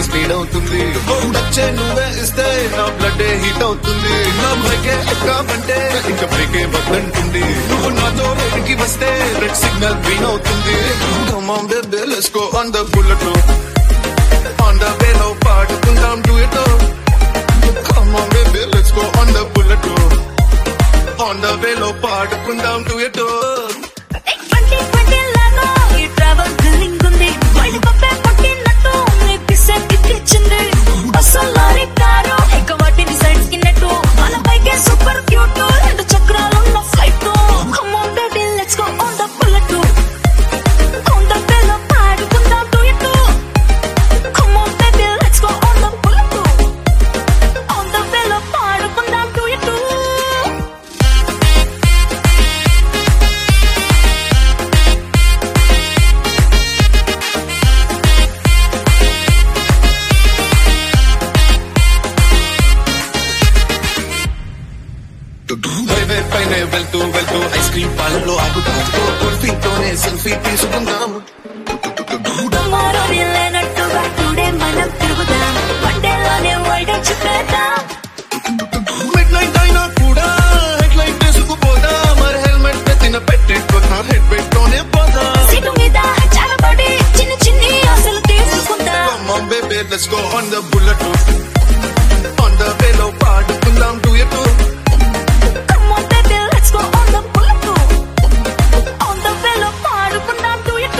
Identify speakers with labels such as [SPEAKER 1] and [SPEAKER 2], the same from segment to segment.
[SPEAKER 1] speed అవుతుంది వచ్చే నువ్వే ఇస్తే నా బ్లడ్ హీట్ అవుతుంది నా బ్రేకే ఎక్కామంటే ఇంకా బ్రేకే వద్దంటుంది నువ్వు నాతో రోడ్డుకి వస్తే రెడ్ సిగ్నల్ గ్రీన్ అవుతుంది Come on baby let's go on the bullet on the way లో పాడుకుందాం do it Come on baby let's go on the bullet on the way లో పాడుకుందాం do it
[SPEAKER 2] ట్వంటీ ట్వంటీ లాగా ఈ travel thrilling ఉంది మళ్ళీ పప్పే పట్టినట్టు నీ పిసే పిచ్చింది అసలు లారీ కారు ఇక వాటిని సైడ్ కిన్నట్టు మన బైకే సూపర్ క్యూట్ రెండు చక్రాలున్న flight come on baby let's go on the bullet on the bell పాడుకుందాం do it come on baby let's go on the bullet on the bell పాడుకుందాం డు ఇట్
[SPEAKER 1] హైవే పైన వెళ్తూ వెళ్తూ ice cream పాలలో ఆగుతాం కుల్ఫీతోనే selfie తీసుకుందాం
[SPEAKER 2] టుమారోని లేనట్టుగా today మనం తిరుగుదాం వన్డేలోనే వరల్డ్ చుట్టేద్దాం
[SPEAKER 1] మిడ్ నైట్ అయినా కూడా హెడ్ లైట్ తీసుకుపోదా మరి హెల్మెట్ ఎత్తిన పెట్టేట్టున్నా హెడ్ పెట్టుతోనే పోదా
[SPEAKER 2] సీటు మీద చాలబడి చిన్న చిన్ని ఆశలు తీసుకుందాం
[SPEAKER 1] Come on baby let's go on the bullet on the way లో పాడుకుందాం do it
[SPEAKER 2] Come on baby let's go on the bullet on the way లో పాడుకుందాం do it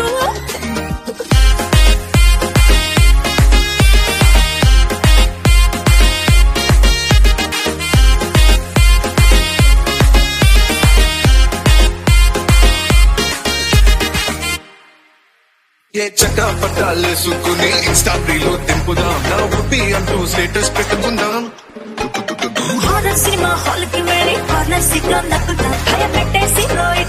[SPEAKER 1] ఏ చట్టా పట్టాలేసుకుని ఇన్స్టా లో దింపుదాం నా ఉప్పి అంటూ స్టేటస్ పెట్టుకుందాం
[SPEAKER 2] హారర్ సినిమా హాల్ కి వెళ్ళి హార్నర్ సిగ్నల్ నక్కుదాం భయం పెట్టేసి రోయ